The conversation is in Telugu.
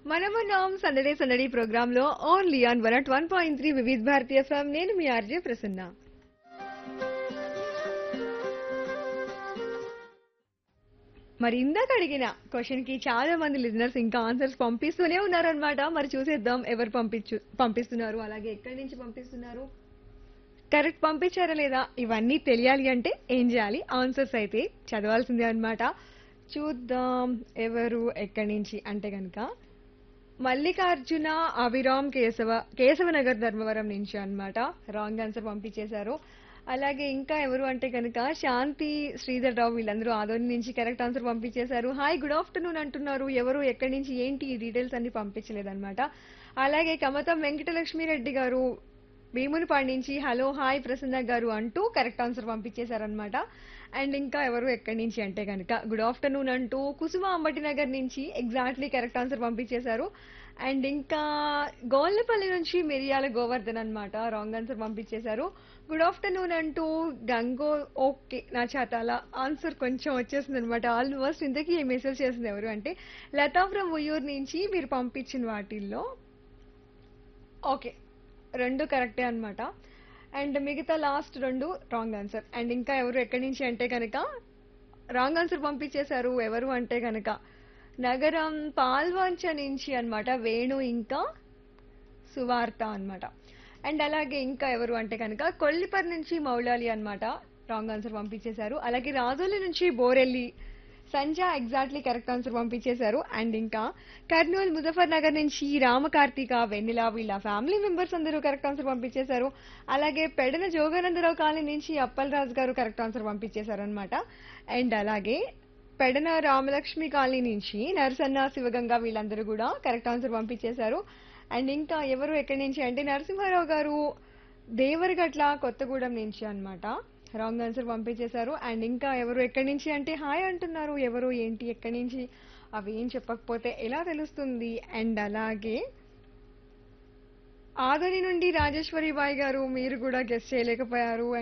మనమున్నాం సందడే సందడి ప్రోగ్రామ్ లో only on one at one point three వివిధ భారతీయ ఎఫ్ఎం నేను మీ ఆర్జే ప్రసన్న మరి ఇందాక అడిగిన క్వశ్చన్ కి చాలా మంది లిజనర్స్ ఇంకా ఆన్సర్స్ పంపిస్తూనే ఉన్నారనమాట మరి చూసేద్దాం ఎవరు పంపించు పంపిస్తున్నారు అలాగే ఎక్కడి నుంచి పంపిస్తున్నారు కరెక్ట్ పంపించారా లేదా ఇవన్నీ తెలియాలి అంటే ఏం చేయాలి ఆన్సర్స్ అయితే చదవాల్సిందే అన్నమాట చూద్దాం ఎవరు ఎక్కడి నుంచి అంటే కనుక మల్లికార్జున అభిరామ్ కేశవ కేశవనగర్ ధర్మవరం నుంచి అన్నమాట రాంగ్ ఆన్సర్ పంపించేశారు అలాగే ఇంకా ఎవరు అంటే కనుక శాంతి శ్రీధర్ రావు వీళ్ళందరూ ఆదోని నుంచి కరెక్ట్ ఆన్సర్ పంపించేశారు హాయ్ గుడ్ ఆఫ్టర్నూన్ అంటున్నారు ఎవరు ఎక్కడి నుంచి ఏంటి ఈ డీటెయిల్స్ అన్ని పంపించలేదన్నమాట అలాగే కమతం వెంకటలక్ష్మి రెడ్డి గారు భీమునిపాడు నుంచి హలో హాయ్ ప్రసన్న గారు అంటూ కరెక్ట్ ఆన్సర్ పంపించేశారనమాట అండ్ ఇంకా ఎవరు ఎక్కడి నుంచి అంటే కనుక గుడ్ ఆఫ్టర్నూన్ అంటూ కుసుమ అంబటి నగర్ నుంచి ఎగ్జాక్ట్లీ కరెక్ట్ ఆన్సర్ పంపించేశారు అండ్ ఇంకా గోల్లపల్లి నుంచి మిరియాల గోవర్ధన్ అన్నమాట రాంగ్ ఆన్సర్ పంపించేశారు గుడ్ ఆఫ్టర్నూన్ అంటూ గంగో ఓకే నా చేతాల ఆన్సర్ కొంచెం వచ్చేసింది అనమాట ఆల్మోస్ట్ ఇంతకీ ఏ మెసేజ్ చేసింది ఎవరు అంటే లతా ఫ్రమ్ ఉయ్యూరు నుంచి మీరు పంపించిన వాటిల్లో ఓకే రెండు కరెక్టే అన్నమాట అండ్ మిగతా లాస్ట్ రెండు రాంగ్ ఆన్సర్ అండ్ ఇంకా ఎవరు ఎక్కడి నుంచి అంటే కనుక రాంగ్ ఆన్సర్ పంపించేశారు ఎవరు అంటే కనుక నగరం పాల్వంచ నుంచి అన్నమాట వేణు ఇంకా సువార్త అన్నమాట అండ్ అలాగే ఇంకా ఎవరు అంటే కనుక కొల్లిపర్ నుంచి మౌలాలి అన్నమాట రాంగ్ ఆన్సర్ పంపించేశారు అలాగే రాజోలి నుంచి Borelli Sanja exactly correct answer పంపించేశారు అండ్ ఇంకా కర్నూలు ముజఫర్ నగర్ నుంచి రామకార్తిక వెన్నెల వీళ్ళ ఫ్యామిలీ మెంబర్స్ అందరూ కరెక్ట్ ఆన్సర్ పంపించేశారు అలాగే పెడన జోగానందరావు కాలనీ నుంచి అప్పలరాజు గారు కరెక్ట్ ఆన్సర్ పంపించేశారు అనమాట అండ్ అలాగే పెడన రామలక్ష్మి కాలనీ నుంచి నరసన్న శివగంగ వీళ్ళందరూ కూడా కరెక్ట్ ఆన్సర్ పంపించేశారు అండ్ ఇంకా ఎవరు ఎక్కడి నుంచి అంటే నరసింహారావు గారు దేవరగట్ల కొత్తగూడెం నుంచి అన్నమాట రాంగ్ ఆన్సర్ పంపించేశారు అండ్ ఇంకా ఎవరు ఎక్కడి నుంచి అంటే హాయ్ అంటున్నారు ఎవరు ఏంటి ఎక్కడి నుంచి అవి ఏం చెప్పకపోతే ఎలా తెలుస్తుంది అండ్ అలాగే ఆదరి నుండి రాజేశ్వరి బాయ్ గారు మీరు కూడా గెస్ట్ చేయలేకపోయారు